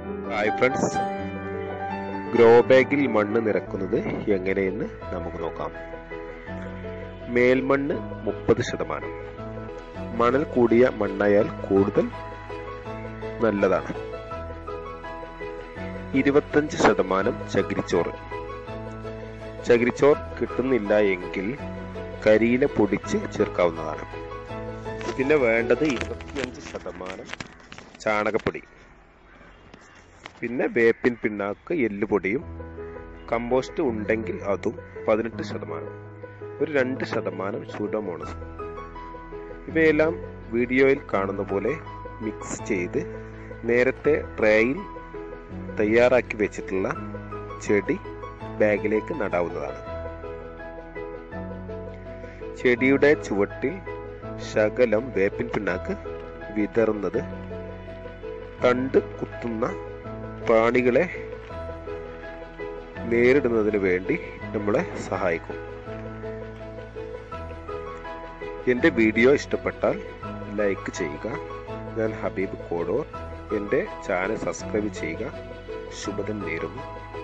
hi friends grow ബാഗിൽ മണ്ണ് നിറക്കുന്നത് എങ്ങനെയെന്ന് നമുക്ക് നോക്കാം മേൽമണ്ണ് മുപ്പത് ശതമാനം മണൽ കൂടിയ മണ്ണായാൽ കൂടുതൽ നല്ലതാണ് ഇരുപത്തഞ്ച് ശതമാനം ചകിരിച്ചോറ് ചകിരിച്ചോർ കിട്ടുന്നില്ല എങ്കിൽ കരിയില പൊടിച്ച് ചേർക്കാവുന്നതാണ് പിന്നെ വേണ്ടത് ഇരുപത്തിയഞ്ച് ശതമാനം ചാണകപ്പൊടി പിന്നെ വേപ്പിൻ പിണ്ണാക്ക് എല്ലുപൊടിയും കമ്പോസ്റ്റ് ഉണ്ടെങ്കിൽ അതും പതിനെട്ട് ശതമാനം ഒരു രണ്ട് ശതമാനം സൂഡോമോണസ് ഇവയെല്ലാം വീഡിയോയിൽ കാണുന്ന പോലെ മിക്സ് ചെയ്ത് നേരത്തെ ട്രേയിൽ തയ്യാറാക്കി വെച്ചിട്ടുള്ള ചെടി ബാഗിലേക്ക് നടാവുന്നതാണ് ചെടിയുടെ ചുവട്ടിൽ ശകലം വേപ്പിൻ പിണ്ണാക്ക് വിതറുന്നത് തണ്ട് കുത്തുന്ന പ്രാണികളെ നേരിടുന്നതിന് വേണ്ടി നമ്മളെ സഹായിക്കും എൻ്റെ വീഡിയോ ഇഷ്ടപ്പെട്ടാൽ ലൈക്ക് ചെയ്യുക ഞാൻ ഹബീബ് കോഡോർ എൻ്റെ ചാനൽ സബ്സ്ക്രൈബ് ചെയ്യുക ശുഭദിനം നേരുന്നു